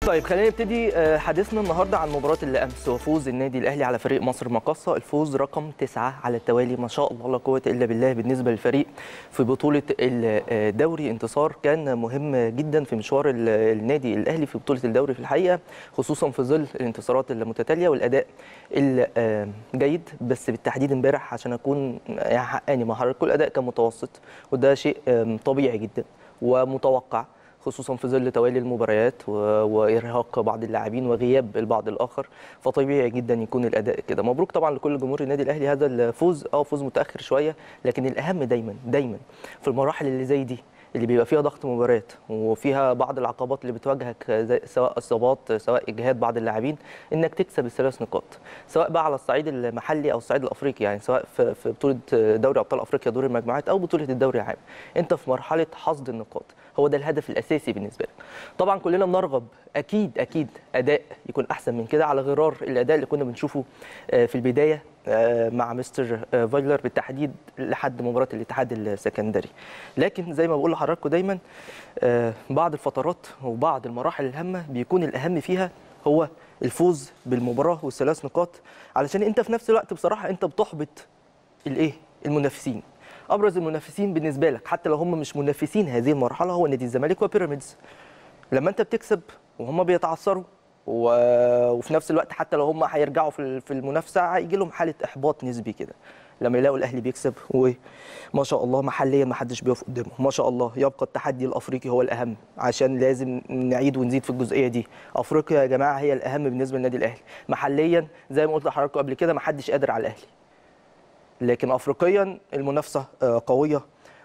طيب خلينا نبتدي آه، حديثنا النهارده عن مباراه اللي امس وفوز النادي الاهلي على فريق مصر مقصه الفوز رقم تسعة على التوالي ما شاء الله لا قوه الا بالله بالنسبه للفريق في بطوله الدوري انتصار كان مهم جدا في مشوار ال- النادي الاهلي في بطوله الدوري في الحقيقه خصوصا في ظل الانتصارات المتتاليه والاداء الجيد بس بالتحديد امبارح عشان اكون يعني حقاني مع حضرتك كل الاداء كان متوسط وده شيء آم، طبيعي جدا ومتوقع خصوصا في ظل توالي المباريات و- وارهاق بعض اللاعبين وغياب البعض الاخر فطبيعي جدا يكون الاداء كده مبروك طبعا لكل جمهور النادي الاهلي هذا الفوز اه فوز متاخر شويه لكن الاهم دايما دايما في المراحل اللي زي دي اللي بيبقى فيها ضغط مباريات وفيها بعض العقبات اللي بتواجهك زي سواء اصابات سواء اجهاد بعض اللاعبين انك تكسب الثلاث نقاط سواء بقى على الصعيد المحلي او الصعيد الافريقي يعني سواء في في بطوله دوري ابطال افريقيا دور المجموعات او بطوله الدوري العام انت في مرحله حصد النقاط هو ده الهدف الاساسي بالنسبه لك طبعا كلنا بنرغب اكيد اكيد اداء يكون احسن من كده على غرار الاداء اللي كنا بنشوفه آه، في البدايه آه، مع مستر آه، فايلر بالتحديد لحد مباراه الاتحاد السكندري لكن زي ما بقول لحضراتكم دايما آه، بعض الفترات وبعض المراحل الهامه بيكون الاهم فيها هو الفوز بالمباراه والثلاث نقاط علشان انت في نفس الوقت بصراحه انت بتحبط الايه المنافسين ابرز المنافسين بالنسبه لك حتى لو هم مش منافسين هذه المرحله هو نادي الزمالك وبيراميدز لما انت بتكسب وهم بيتعثروا و... وفي نفس الوقت حتى لو هم هيرجعوا في ال- في المنافسه هيجي لهم حاله احباط نسبي كده لما يلاقوا الاهلي بيكسب وما شاء الله محليا ما حدش بيقف قدامه ما شاء الله يبقى التحدي الافريقي هو الاهم عشان لازم نعيد ونزيد في الجزئيه دي افريقيا يا جماعه هي الاهم بالنسبه للنادي الاهلي محليا زي ما قلت لحضراتكم قبل كده ما حدش قادر على الاهلي لكن افريقيا المنافسه آه، قويه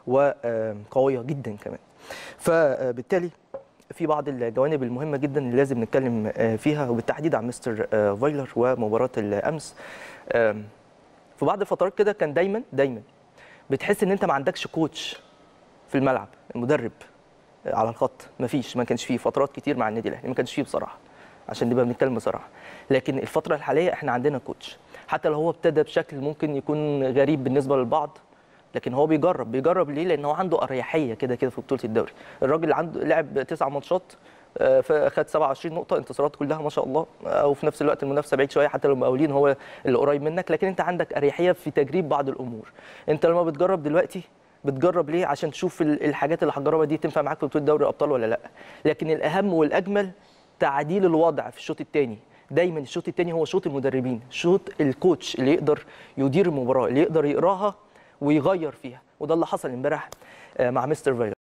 وقويه جدا كمان فبالتالي في بعض الجوانب المهمه جدا اللي لازم نتكلم آه، فيها وبالتحديد عن مستر آه، فايلر ومباراه الامس آم، في بعض الفترات كده كان دايما دايما بتحس ان انت ما عندكش كوتش في الملعب المدرب آه، على الخط مفيش ما كانش فيه فترات كتير مع النادي الاهلي ما كانش فيه بصراحه عشان نبقى بنتكلم بصراحه لكن الفتره الحاليه احنا عندنا كوتش حتى لو هو ابتدى بشكل ممكن يكون غريب بالنسبه للبعض لكن هو بيجرب بيجرب ليه لان هو عنده اريحيه كده كده في بطوله الدوري الراجل عنده لعب تسع ماتشات آه، فخد 27 نقطه انتصارات كلها ما شاء الله آه، وفي نفس الوقت المنافسه بعيد شويه حتى لو المقاولين هو اللي قريب منك لكن انت عندك اريحيه في تجريب بعض الامور انت لما بتجرب دلوقتي بتجرب ليه عشان تشوف ال- الحاجات اللي هتجربها دي تنفع معاك في بطوله دوري الابطال ولا لا لكن الاهم والاجمل تعديل الوضع في الشوط الثاني دايما الشوط الثاني هو شوط المدربين شوط الكوتش اللي يقدر يدير المباراه اللي يقدر يقراها ويغير فيها وده اللي حصل امبارح آه، مع مستر فايلر